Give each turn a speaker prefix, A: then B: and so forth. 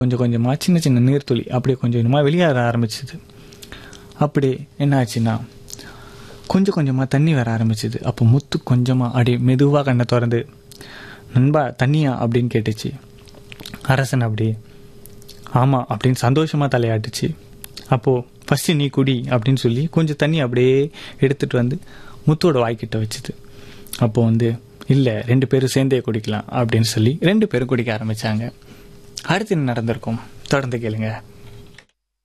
A: கொஞ்சம் கொஞ்சமாக சின்ன சின்ன நீர்த்துளி அப்படியே கொஞ்சம் கொஞ்சமாக வெளியேற ஆரம்பிச்சுது அப்படி என்ன ஆச்சுன்னா கொஞ்சம் கொஞ்சமாக தண்ணி வர ஆரம்பிச்சுது அப்போ முத்து கொஞ்சமாக அப்படியே மெதுவாக கண்ணை திறந்து நண்பா தண்ணியா அப்படின்னு கேட்டுச்சு அரசன் அப்படி ஆமாம் அப்படின்னு சந்தோஷமாக தலையாட்டுச்சு அப்போது ஃபஸ்ட்டு நீ குடி அப்படின்னு சொல்லி கொஞ்சம் தண்ணி அப்படியே எடுத்துகிட்டு வந்து முத்தோட வாய்க்கிட்ட வச்சுது அப்போது வந்து இல்லை ரெண்டு பேரும் சேர்ந்தே குடிக்கலாம் அப்படின்னு சொல்லி ரெண்டு பேரும் குடிக்க ஆரம்பித்தாங்க அடுத்து என்ன நடந்திருக்கும் தொடர்ந்து கேளுங்க